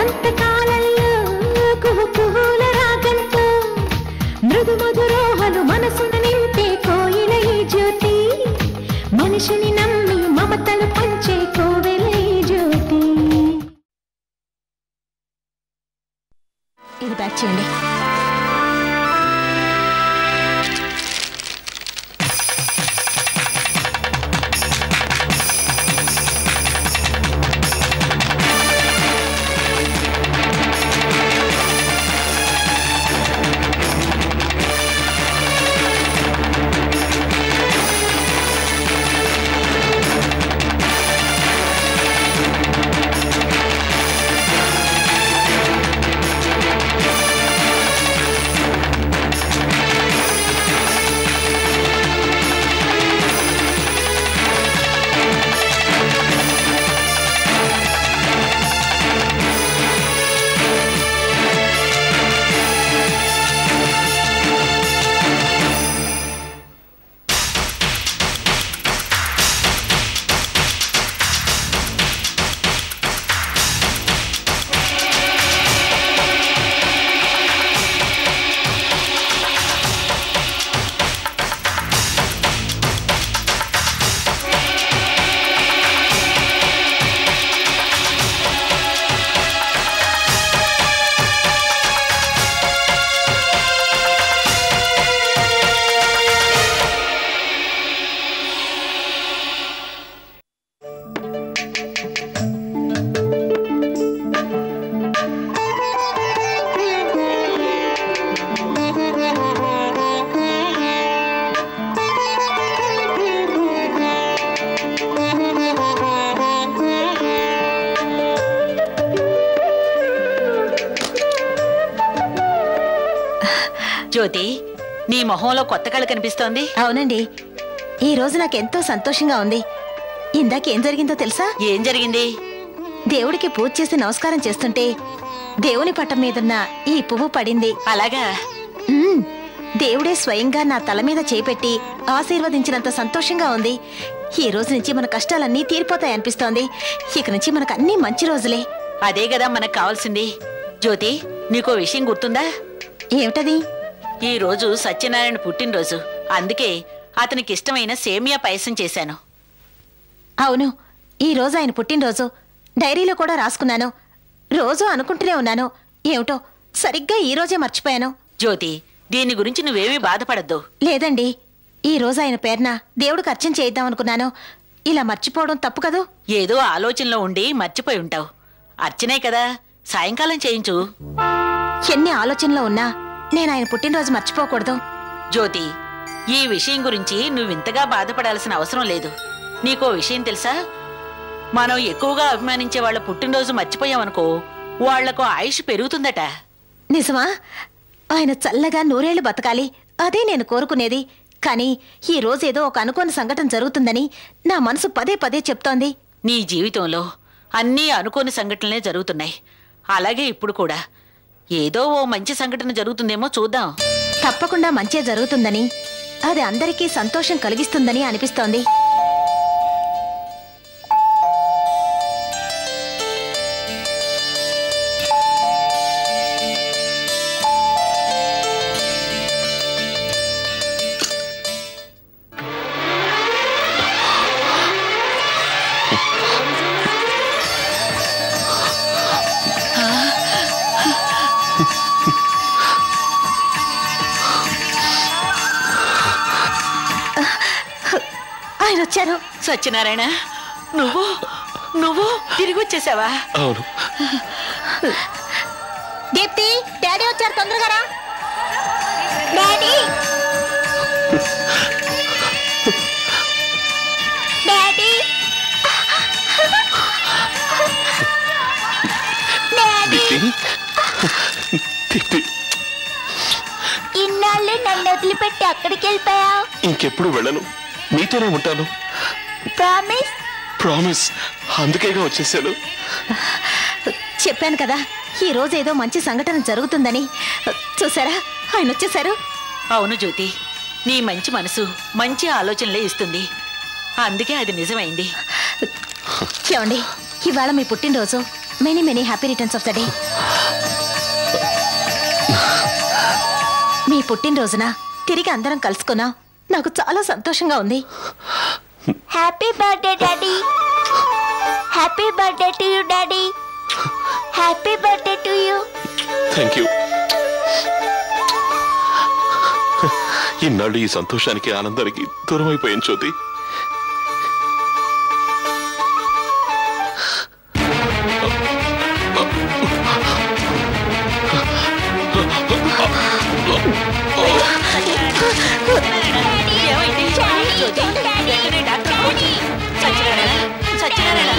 సంతకాలలో కుహు కుహుల రాగంతో మృదు మధురోహలు మనసును నింపే కోయిల ఈ జ్యోతి మనిషిని నమ్మి మమతలు పంచే కోవెల ఈ జ్యోతి ఇది ప్యాక్ చేయండి జ్యోతి నీ మొహంలో కొత్త కళ కనిపిస్తోంది అవునండి ఈ రోజు నాకు ఎంతో సంతోషంగా ఉంది ఇందాక ఏం జరిగిందో తెలుసా ఏం జరిగింది దేవుడికి పూజ చేసి నమస్కారం చేస్తుంటే దేవుని పట్టం మీదున్న ఈ పువ్వు పడింది అలాగా మ్మ్. దేవుడే స్వయంగా నా తల మీద చేపెట్టి ఆశీర్వదించినంత సంతోషంగా ఉంది ఈ రోజు నుంచి మన కష్టాలన్నీ తీరిపోతాయి అనిపిస్తోంది ఇక నుంచి మనకు అన్ని మంచి రోజులే అదే కదా మనకు కావాల్సింది జ్యోతి నీకో విషయం గుర్తుందా ఏమిటది ఈ రోజు సత్యనారాయణ పుట్టినరోజు అందుకే అతనికి ఇష్టమైన సేమియా పాయసం చేశాను అవును ఈ రోజు ఆయన పుట్టినరోజు డైరీలో కూడా రాసుకున్నాను రోజు అనుకుంటూనే ఉన్నాను ఏమిటో సరిగ్గా ఈ రోజే మర్చిపోయాను జ్యోతి దీని గురించి నువ్వేమీ బాధపడద్దు లేదండి ఈ రోజు ఆయన పేరున దేవుడికి అర్చన చేద్దాం అనుకున్నాను ఇలా మర్చిపోవడం తప్పు కదూ ఏదో ఆలోచనలో ఉండి మర్చిపోయి ఉంటావు అర్చనే కదా సాయంకాలం చేయించు ఎన్ని ఆలోచనలో ఉన్నా నేను ఆయన పుట్టినరోజు మర్చిపోకూడదు జ్యోతి ఈ విషయం గురించి నువ్వింతగా బాధపడాల్సిన అవసరం లేదు నీకో విషయం తెలుసా మనం ఎక్కువగా అభిమానించే వాళ్ళ పుట్టినరోజు మర్చిపోయామనుకో వాళ్లకు ఆయుష్ పెరుగుతుందట నిజమా ఆయన చల్లగా నూరేళ్లు బతకాలి అదే నేను కోరుకునేది కానీ ఈ రోజు ఏదో ఒక అనుకోని సంఘటన జరుగుతుందని నా మనసు పదే పదే చెప్తోంది నీ జీవితంలో అన్నీ అనుకోని సంఘటనలే జరుగుతున్నాయి అలాగే ఇప్పుడు కూడా ఏదో ఓ మంచి సంఘటన జరుగుతుందేమో చూద్దాం తప్పకుండా మంచే జరుగుతుందని అది అందరికీ సంతోషం కలిగిస్తుందని అనిపిస్తోంది ఆయన వచ్చారు సత్యనారాయణ నువ్వు నువ్వు తిరిగి వచ్చేసావా అవును దీప్తి డాడీ వచ్చారు తొందరగా రా daddy daddy daddy Deepti Deepti ఇన్నాళ్ళు నన్ను వదిలిపెట్టి అక్కడికి వెళ్ళిపోయావు ఇంకెప్పుడు వెళ్ళను నీతోనే ఉంటాను ప్రామిస్ ప్రామిస్ అందుకేగా వచ్చేసాను చెప్పాను కదా ఈ రోజు ఏదో మంచి సంఘటన జరుగుతుందని చూసారా ఆయన వచ్చేసారు అవును జ్యోతి నీ మంచి మనసు మంచి ఆలోచనలే ఇస్తుంది అందుకే అది నిజమైంది ఏమండి ఇవాళ మీ పుట్టినరోజు many many happy returns of the day మీ పుట్టినరోజున తిరిగి అందరం కలుసుకున్నా నాకు చాలా సంతోషంగా ఉంది happy birthday daddy happy birthday to you daddy happy birthday to you thank you ఇన్నాళ్ళు ఈ సంతోషానికి ఆనందానికి దూరం అయిపోయాను జ్యోతి ఏమైంది జ్యోతి వెంటనే డాక్టర్ ఫోన్ చేయి. సత్యనారాయణ సత్యనారాయణ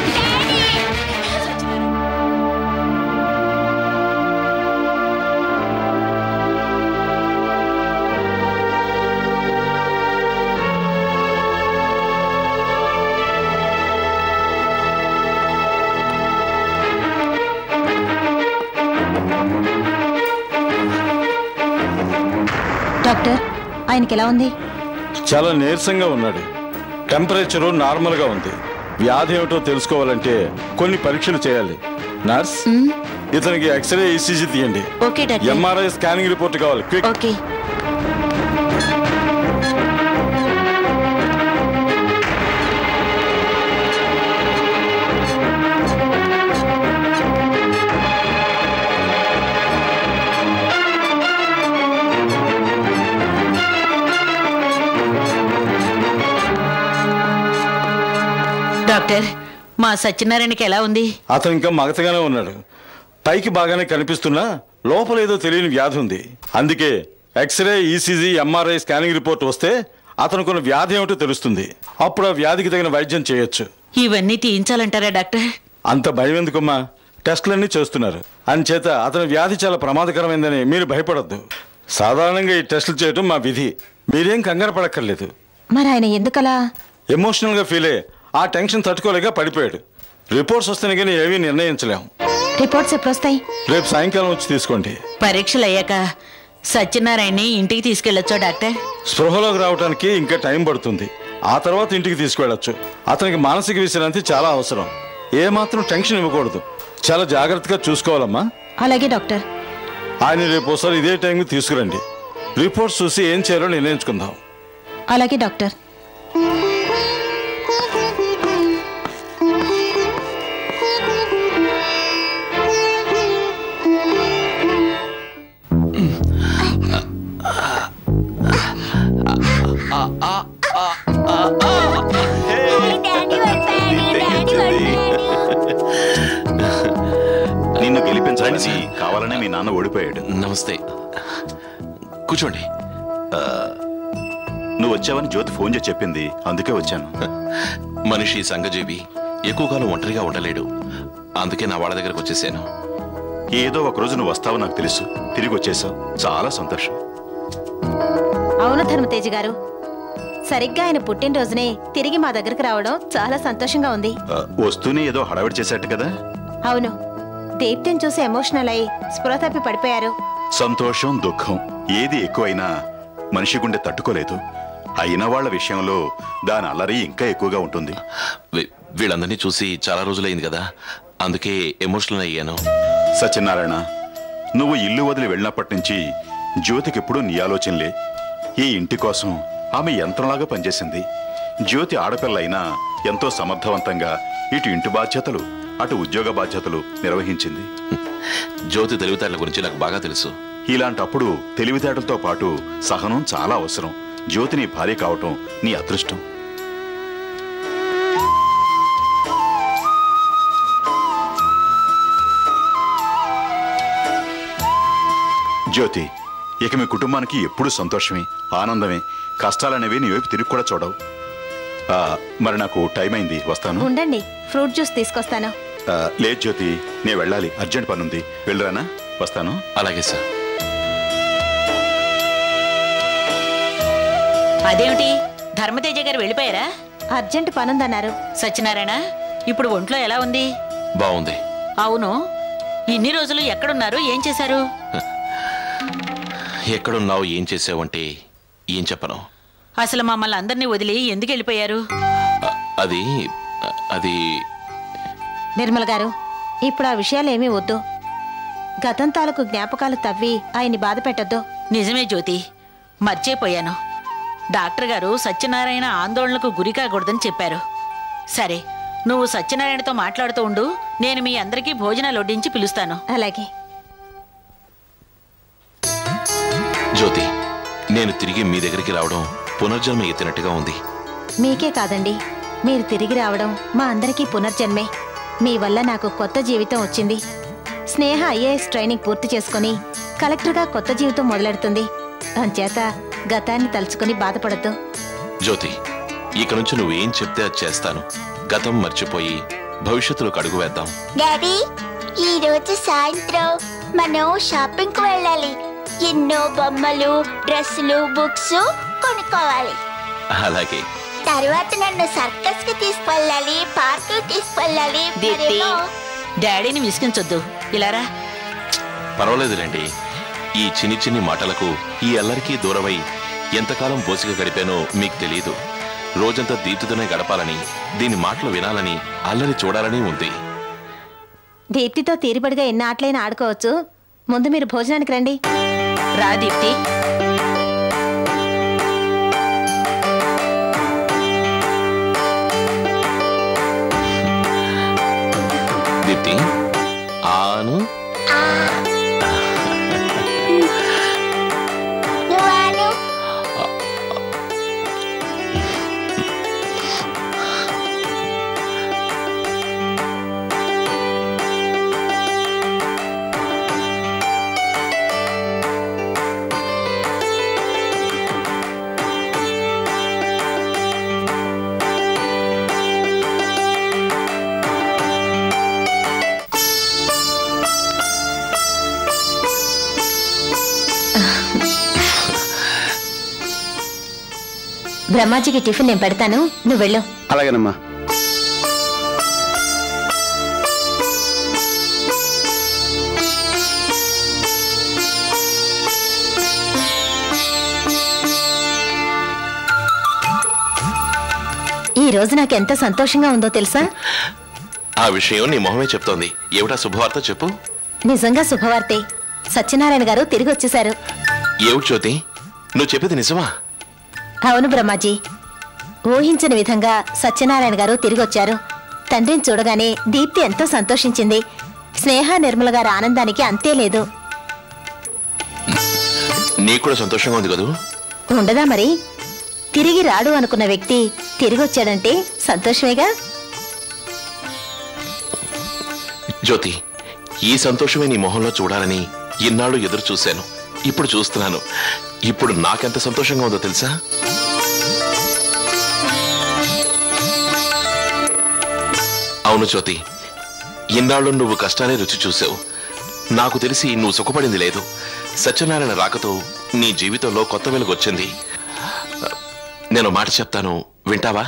డాక్టర్ ఆయనకి ఎలా ఉంది చాలా నీరసంగా ఉన్నాడు టెంపరేచరు నార్మల్గా ఉంది వ్యాధి ఏమిటో తెలుసుకోవాలంటే కొన్ని పరీక్షలు చేయాలి నర్స్ ఇతనికి ఎక్స్రే ఈసీజీ తీయండి okay doctor MRI scanning report కావాలి క్విక్ ఓకే డాక్టర్ మా సత్యనారాయణకి ఎలా ఉంది అతను ఇంకా మగతగానే ఉన్నాడు పైకి బాగానే కనిపిస్తున్నా లోపల ఏదో తెలియని వ్యాధి ఉంది అందుకే X ray ECG MRI scanning report వస్తే అతనుకున్న వ్యాధి ఏమిటో తెలుస్తుంది అప్పుడు ఆ వ్యాధికి తగిన వైద్యం చేయొచ్చు ఇవన్నీ తీయించాలంటారా డాక్టర్ అంత భయం ఎందుకమ్మా టెస్టులన్నీ చేస్తున్నారు అంచేత అతని వ్యాధి చాలా ప్రమాదకరమైందని మీరు భయపడొద్దు సాధారణంగా ఈ టెస్టులు చేయడం మా విధి మీరేం కంగారు పడక్కర్లేదు మరి ఆయన ఎందుకలా ఎమోషనల్గా ఫీల్ అయ్యి ఆ టెన్షన్ తట్టుకోలేక పడిపోయాడు రిపోర్ట్స్ వస్తేనే కానీ ఏమీ నిర్ణయించలేం రిపోర్ట్స్ ఎప్పుడు వస్తాయి రేపు సాయంకాలం వచ్చి తీసుకోండి పరీక్షలు అయ్యాక సత్యనారాయణని ఇంటికి తీసుకెళ్ళొచ్చా డాక్టర్ స్పృహలోకి రావడానికి ఇంకా టైం పడుతుంది ఆ తర్వాత ఇంటికి తీసుకువెళ్ళొచ్చు అతనికి మానసిక విశ్రాంతి చాలా అవసరం ఏ మాత్రం టెన్షన్ ఇవ్వకూడదు చాలా జాగ్రత్తగా చూసుకోవాలమ్మా అలాగే డాక్టర్ ఆయన రేపు ఒకసారి ఇదే టైంకి తీసుకురండి రిపోర్ట్స్ చూసి ఏం చేయాలో నిర్ణయించుకుందాం అలాగే డాక్టర్ డాడీ వచ్చాడు డాడీ వచ్చాడు నిన్ను గెలిపించాలని కావాలనే మీ నాన్న ఓడిపోయాడు నమస్తే కూర్చోండి నువ్వు వచ్చావని జ్యోతి ఫోన్ చేసి చెప్పింది అందుకే వచ్చాను మనిషి సంఘజీవి ఎక్కువ కాలం ఒంటరిగా ఉండలేడు అందుకే నా వాళ్ళ దగ్గరకు వచ్చేసాను ఏదో ఒక రోజు నువ్వు వస్తావో నాకు తెలుసు తిరిగి వచ్చేసావు చాలా సంతోషం అవును ధర్మతేజ్ గారు సరిగ్గా ఆయన పుట్టినరోజునే తిరిగి మా దగ్గరకు రావడం చాలా సంతోషంగా ఉంది ఆ, వస్తూనే ఏదో హడావిడి చేశాట కదా అవును దీప్తిని చూసి ఎమోషనల్ అయి స్పృహ తప్పి పడిపోయారు సంతోషం దుఃఖం ఏది ఎక్కువైనా మనిషి గుండె తట్టుకోలేదు అయిన వాళ్ళ విషయంలో దాని అల్లరి ఇంకా ఎక్కువగా ఉంటుంది వీ- వీళ్ళందరినీ చూసి చాలా రోజులైంది కదా అందుకే ఎమోషనల్ అయ్యాను సత్యనారాయణ నువ్వు ఇల్లు వదిలి వెళ్ళినప్పటి నుంచి జ్యోతికి ఎప్పుడూ నీ ఆలోచనలే ఈ ఇంటి కోసం ఆమె యంత్రంలాగా పనిచేసింది జ్యోతి ఆడపిల్ల అయినా ఎంతో సమర్థవంతంగా ఇటు ఇంటి బాధ్యతలు అటు ఉద్యోగ బాధ్యతలు నిర్వహించింది జ్యోతి తెలివితేటల గురించి నాకు బాగా తెలుసు ఇలాంటప్పుడు తెలివితేటలతో పాటు సహనం చాలా అవసరం జ్యోతి నీ భార్య కావటం నీ అదృష్టం జ్యోతి ఇక మీ కుటుంబానికి ఎప్పుడూ సంతోషమే ఆనందమే కష్టాలనేవి నీ వైపు తిరిగి కూడా చూడవు ఆ, మరి నాకు టైం అయింది వస్తాను ఉండండి ఫ్రూట్ జ్యూస్ తీసుకొస్తాను ఆ, లేదు జ్యోతి నేను వెళ్ళాలి అర్జెంట్ పనుంది వెళ్ళరానా వస్తాను అలాగే సార్ అదేమిటి ధర్మతేజ గారు వెళ్ళిపోయారా అర్జెంట్ పనుందన్నారు సత్యనారాయణ ఇప్పుడు ఒంట్లో ఎలా ఉంది బాగుంది అవును ఇన్ని రోజులు ఎక్కడున్నారు ఏం చేశారు ఎక్కడున్నావు ఏం చేసావంటే ఏం చెప్పను అసలు మమ్మల్ని అందరినీ వదిలి ఎందుకు వెళ్ళిపోయారు అ- అది అది నిర్మల్ గారు ఇప్పుడు ఆ విషయాలేమీ వద్దు గతం తాలూకు జ్ఞాపకాలు తవ్వి ఆయన్ని బాధ పెట్టొద్దు నిజమే జ్యోతి మర్చిపోయాను డాక్టర్ గారు సత్యనారాయణ ఆందోళనకు గురి కాకూడదని చెప్పారు సరే నువ్వు సత్యనారాయణతో మాట్లాడుతూ ఉండు నేను మీ అందరికీ భోజనాలు వడ్డించి పిలుస్తాను అలాగే జ్యోతి నేను తిరిగి మీ దగ్గరికి రావడం పునర్జన్మ ఎత్తినట్టుగా ఉంది మీకే కాదండి మీరు తిరిగి రావడం మా అందరికీ పునర్జన్మే మీ వల్ల నాకు కొత్త జీవితం వచ్చింది స్నేహ ఐఏఎస్ ట్రైనింగ్ పూర్తి చేసుకుని కలెక్టర్గా కొత్త జీవితం మొదలెడుతుంది అంచేత గతాన్ని తలుచుకుని బాధపడద్దు జ్యోతి ఇక నుంచి నువ్వేం చెప్తే అది చేస్తాను గతం మర్చిపోయి భవిష్యత్తులోకి అడుగు వేద్దాం డాడీ ఈ రోజు సాయంత్రం మనం షాపింగ్ కు వెళ్ళాలి ఎన్నో బొమ్మలు డ్రెస్సులు బుక్స్ కొనుక్కోవాలి అలాగే తర్వాత నన్ను సర్కస్ కి తీసుకెళ్ళాలి పార్క్ కి తీసుకెళ్ళాలి దీప్తి మరేమో డాడీని విసిగించొద్దు ఇలారా పర్వాలేదులేండి ఈ చిన్ని చిన్ని మాటలకు ఈ అల్లరికి దూరమై ఎంతకాలం బోసిక గడిపానో మీకు తెలియదు రోజంతా దీప్తితోనే గడపాలని దీని మాటలు వినాలని అల్లరి చూడాలని ఉంది దీప్తితో తీరిబడిగా ఎన్ని ఆటలైనా ఆడుకోవచ్చు ముందు మీరు భోజనానికి రండి రా దీప్తి దీప్తి ఆను నువ్వాను బ్రహ్మాజీకి టిఫిన్ నేను పెడతాను నువ్వు వెళ్ళు అలాగేనమ్మా ఈ రోజు నాకు ఎంత సంతోషంగా ఉందో తెలుసా ఆ విషయం నీ మొహమే చెప్తోంది ఏమిటా శుభవార్త చెప్పు నిజంగా శుభవార్తే సత్యనారాయణ గారు తిరిగి వచ్చేశారు ఏమిటి జ్యోతి నువ్వు చెప్పేది నిజమా అవును బ్రహ్మాజీ ఊహించని విధంగా సత్యనారాయణ గారు తిరిగి వచ్చారు తండ్రిని చూడగానే దీప్తి ఎంతో సంతోషించింది స్నేహ నిర్మల గారి ఆనందానికి అంతే లేదు నీకు కూడా సంతోషంగా ఉంది కదూ ఉండదా మరి తిరిగి రాడు అనుకున్న వ్యక్తి తిరిగి వచ్చాడంటే సంతోషమేగా జ్యోతి ఈ సంతోషమే నీ మొహంలో చూడాలని ఇన్నాళ్ళు ఎదురు చూశాను ఇప్పుడు చూస్తున్నాను ఇప్పుడు నాకెంత సంతోషంగా ఉందో తెలుసా అవును జ్యోతి ఇన్నాళ్ళు నువ్వు కష్టాలే రుచి చూసావు నాకు తెలిసి నువ్వు సుఖపడింది లేదు సత్యనారాయణ రాకతో నీ జీవితంలో కొత్త వెలుగు వచ్చింది నేను మాట చెప్తాను వింటావా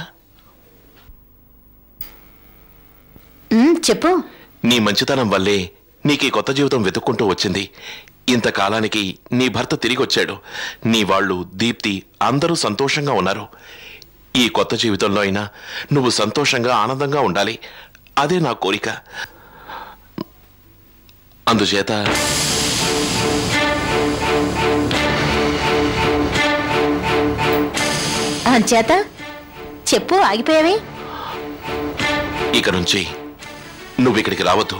ఉమ్, చెప్పు నీ మంచితనం వల్లే నీకీ కొత్త జీవితం వెతుక్కుంటూ వచ్చింది ఇంతకాలానికి నీ భర్త తిరిగి వచ్చాడు నీ వాళ్ళు దీప్తి అందరూ సంతోషంగా ఉన్నారు ఈ కొత్త జీవితంలో అయినా నువ్వు సంతోషంగా ఆనందంగా ఉండాలి అదే నా కోరిక అందుచేత అంచేత చెప్పు ఆగిపోయావే ఇక నుంచి నువ్వు ఇక్కడికి రావద్దు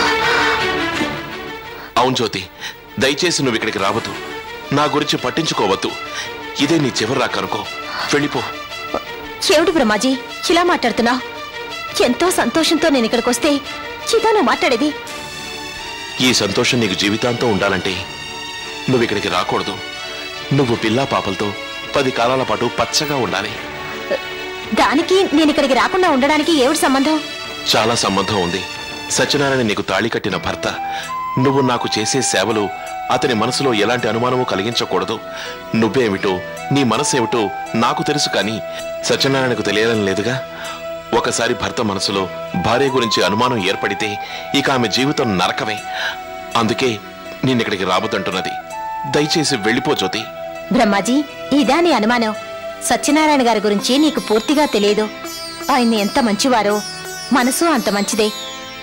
అవును జ్యోతి దయచేసి నువ్వు ఇక్కడికి రావద్దు నా గురించి పట్టించుకోవద్దు ఇదే నీ చివరి రాకనుకో వెళ్ళిపో ఏమిటి బ్రహ్మాజీ ఇలా మాట్లాడుతున్నావు ఎంతో సంతోషంతో నేను ఇక్కడికి వస్తే ఇదా నువ్వు మాట్లాడేది ఈ సంతోషం నీకు జీవితాంతం ఉండాలంటే నువ్వు ఇక్కడికి రాకూడదు నువ్వు పిల్లా పాపలతో పది కాలాల పాటు పచ్చగా ఉండాలి దానికి నేను ఇక్కడికి రాకుండా ఉండడానికి ఏమిటి సంబంధం చాలా సంబంధం ఉంది సత్యనారాయణ నీకు తాళి కట్టిన భర్త నువ్వు నాకు చేసే సేవలు అతని మనసులో ఎలాంటి అనుమానము కలిగించకూడదు నువ్వేమిటో నీ మనసేమిటో నాకు తెలుసు కానీ సత్యనారాయణకు తెలియాలని లేదుగా ఒకసారి భర్త మనసులో భార్య గురించి అనుమానం ఏర్పడితే ఇక ఆమె జీవితం నరకమే అందుకే నిన్నిక్కడికి రాబోతుంటున్నది దయచేసి వెళ్ళిపో జ్యోతి బ్రహ్మాజీ ఇదా నీ అనుమానం సత్యనారాయణ గారి గురించి నీకు పూర్తిగా తెలియదు ఆయన ఎంత మంచివారో మనసు అంత మంచిదే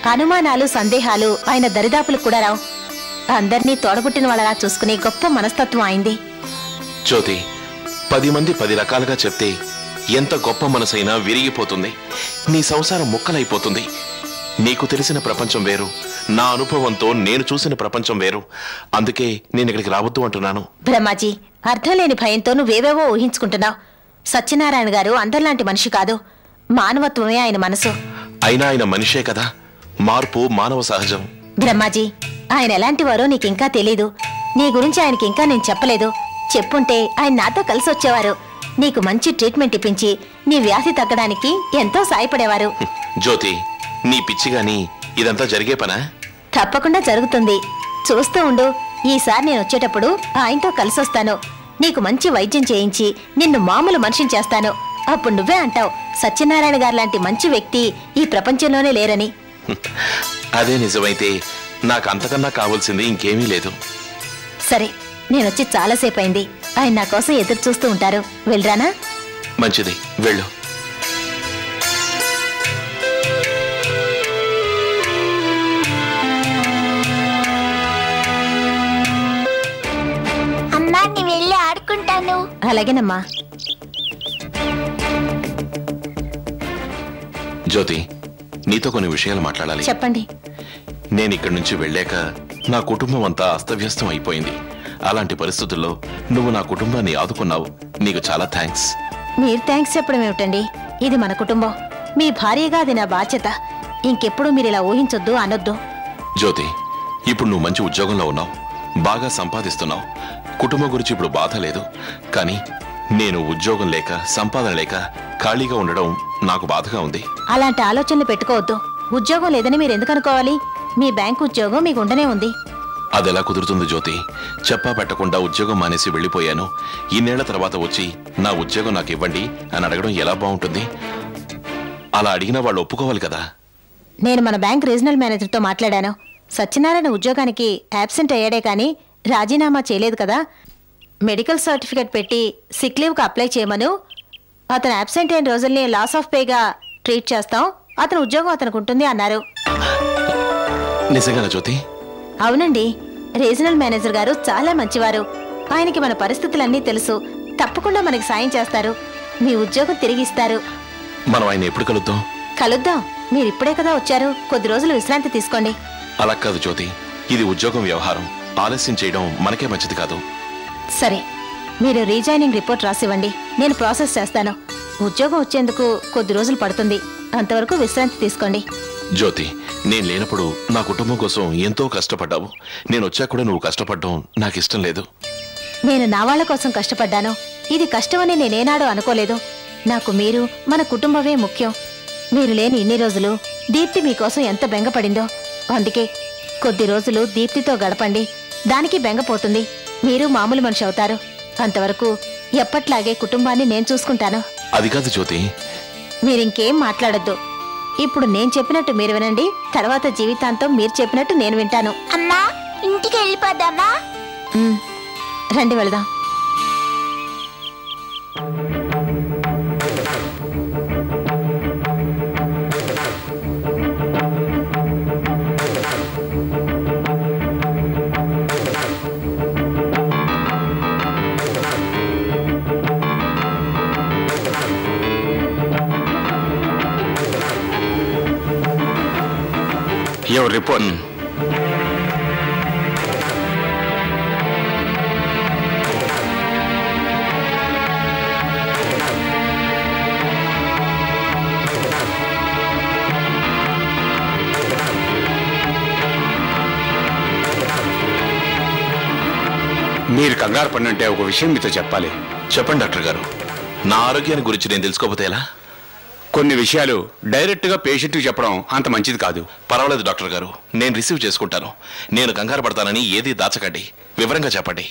అనుమానాలు సందేహాలు ఆయన దరిదాపులకు కూడా రావు అందర్నీ తోడబుట్టిన వాళ్ళలా చూసుకునే గొప్ప మనస్తత్వం అయింది జ్యోతి పది మంది పది రకాలుగా చెప్తే ఎంత గొప్ప మనసైనా విరిగిపోతుంది నీ సంసారం ముక్కలైపోతుంది నీకు తెలిసిన ప్రపంచం వేరు నా అనుభవంతో నేను చూసిన ప్రపంచం వేరు అందుకే నేను ఇక్కడికి రావద్దు అంటున్నాను బ్రహ్మాజీ అర్థం లేని భయంతో నువ్వేవేవో ఊహించుకుంటున్నావు సత్యనారాయణ గారు అందరిలాంటి మనిషి కాదు మానవత్వమే ఆయన మనసు అయినా ఆయన మనిషే కదా మార్పు మానవ సహజం బ్రహ్మాజీ ఆయన ఎలాంటివారో నీకింకా తెలీదు నీ గురించి ఆయనకి ఇంకా నేను చెప్పలేదు చెప్పుంటే ఆయన నాతో కలిసి వచ్చేవారు నీకు మంచి ట్రీట్మెంట్ ఇప్పించి నీ వ్యాధి తగ్గడానికి ఎంతో సాయపడేవారు జ్యోతి నీ పిచ్చి గాని ఇదంతా జరిగే పనా తప్పకుండా జరుగుతుంది చూస్తూ ఉండు ఈసారి నేను వచ్చేటప్పుడు ఆయనతో కలిసొస్తాను నీకు మంచి వైద్యం చేయించి నిన్ను మామూలు మనిషిని చేస్తాను అప్పుడు నువ్వే అంటావు సత్యనారాయణ గారు లాంటి మంచి వ్యక్తి ఈ ప్రపంచంలోనే లేరని అదే నిజమైతే నాకు అంతకన్నా కావాల్సింది ఇంకేమీ లేదు సరే నేనొచ్చి చాలాసేపు అయింది ఆయన నా కోసం ఎదురు చూస్తూ ఉంటారు వెళ్ళరానా మంచిది వెళ్ళు అమ్మా నేను వెళ్ళి ఆడుకుంటాను అలాగేనమ్మా జ్యోతి నీతో కొన్ని విషయాలు మాట్లాడాలి చెప్పండి నేను ఇక్కడి నుంచి వెళ్ళాక నా కుటుంబం అంతా అస్తవ్యస్తం అయిపోయింది అలాంటి పరిస్థితుల్లో నువ్వు నా కుటుంబాన్ని ఆదుకున్నావు నీకు చాలా థ్యాంక్స్ మీరు థ్యాంక్స్ చెప్పడం ఏమిటండి ఇది మన కుటుంబం మీ భార్యగా అది నా బాధ్యత ఇంకెప్పుడు మీరు ఇలా ఊహించొద్దు అనొద్దు జ్యోతి ఇప్పుడు నువ్వు మంచి ఉద్యోగంలో ఉన్నావు బాగా సంపాదిస్తున్నావు కుటుంబం గురించి ఇప్పుడు బాధ లేదు కానీ నేను ఉద్యోగం లేక సంపాదన లేక ఖాళీగా ఉండడం నాకు బాధగా ఉంది అలాంటి ఆలోచనలు పెట్టుకోవద్దు ఉద్యోగం లేదని మీరు ఎందుకు అనుకోవాలి మీ బ్యాంకు ఉద్యోగం మీకు ఉండనే ఉంది అదెలా కుదురుతుంది జ్యోతి చెప్పా పెట్టకుండా ఉద్యోగం మానేసి వెళ్ళిపోయాను ఇన్నేళ్ల తర్వాత వచ్చి నా ఉద్యోగం నాకు ఇవ్వండి అని అడగడం ఎలా బాగుంటుంది అలా అడిగినా వాళ్ళు ఒప్పుకోవాలి కదా నేను మన బ్యాంక్ రీజనల్ మేనేజర్తో మాట్లాడాను సత్యనారాయణ ఉద్యోగానికి యాబ్సెంట్ అయ్యాడే కానీ రాజీనామా చేయలేదు కదా మెడికల్ సర్టిఫికేట్ పెట్టి సిక్ లీవ్కి అప్లై చేయమను అతను యాబ్సెంట్ అయిన రోజుల్ని లాస్ ఆఫ్ పేగా ట్రీట్ చేస్తాం అతని ఉద్యోగం అతనికి ఉంటుంది అన్నారు నిజంగానా జ్యోతి అవునండి రీజనల్ మేనేజర్ గారు చాలా మంచివారు ఆయనకి మన పరిస్థితులన్నీ తెలుసు తప్పకుండా మనకి సాయం చేస్తారు మీ ఉద్యోగం తిరిగి ఇస్తారు మనం ఆయన ఎప్పుడు కలుద్దాం కలుద్దాం మీరు ఇప్పుడే కదా వచ్చారు కొద్ది రోజులు విశ్రాంతి తీసుకోండి అలా కాదు జ్యోతి ఇది ఉద్యోగం వ్యవహారం ఆలస్యం చేయడం మనకే మంచిది కాదు సరే మీరు రీజాయినింగ్ రిపోర్ట్ రాసివ్వండి నేను ప్రాసెస్ చేస్తాను ఉద్యోగం వచ్చేందుకు కొద్ది రోజులు పడుతుంది అంతవరకు విశ్రాంతి తీసుకోండి జ్యోతి నేను లేనప్పుడు నా కుటుంబం కోసం ఎంతో కష్టపడ్డావు నేను వచ్చాక కూడా నువ్వు కష్టపడడం నాకు ఇష్టం లేదు నేను నా వాళ్ళ కోసం కష్టపడ్డాను ఇది కష్టమని నేనేనాడో అనుకోలేదు నాకు మీరు మన కుటుంబమే ముఖ్యం మీరు లేని ఇన్ని రోజులు దీప్తి మీకోసం ఎంత బెంగపడిందో అందుకే కొద్ది రోజులు దీప్తితో గడపండి దానికి బెంగపోతుంది మీరు మామూలు మనిషి అవుతారు అంతవరకు ఎప్పట్లాగే కుటుంబాన్ని నేను చూసుకుంటాను అది కాదు జ్యోతి మీరింకేం మాట్లాడొద్దు ఇప్పుడు నేను చెప్పినట్టు మీరు వినండి తర్వాత జీవితాంతం మీరు చెప్పినట్టు నేను వింటాను అమ్మా ఇంటికి వెళ్ళిపోదామా మ్, రండి వెళదాం ఎవరు రిపోర్ట్ మీరు కంగారు పడినంటే ఒక విషయం మీతో చెప్పాలి చెప్పండి డాక్టర్ గారు నా ఆరోగ్యాన్ని గురించి నేను తెలుసుకోకపోతే ఎలా కొన్ని విషయాలు డైరెక్ట్గా పేషెంట్కి చెప్పడం అంత మంచిది కాదు పర్వాలేదు డాక్టర్ గారు నేను రిసీవ్ చేసుకుంటాను నేను కంగారు పడతానని ఏది దాచకండి వివరంగా చెప్పండి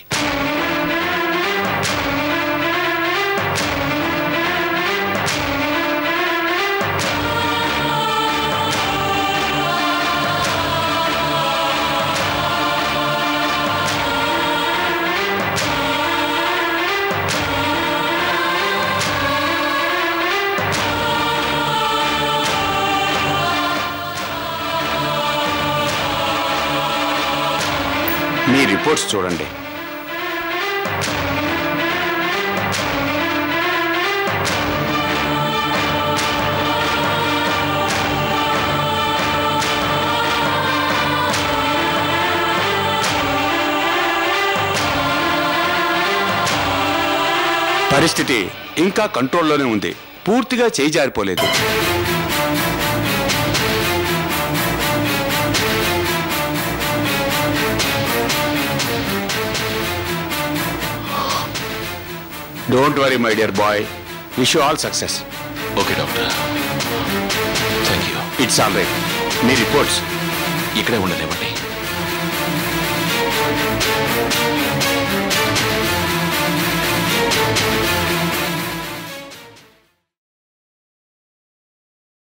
మీ రిపోర్ట్స్ చూడండి పరిస్థితి ఇంకా కంట్రోల్లోనే ఉంది పూర్తిగా చేయి జారిపోలేదు don't worry my dear boy wish all success okay doctor thank you it's all right మీ రిపోర్ట్స్ ఇక్కడే ఉండనివ్వండి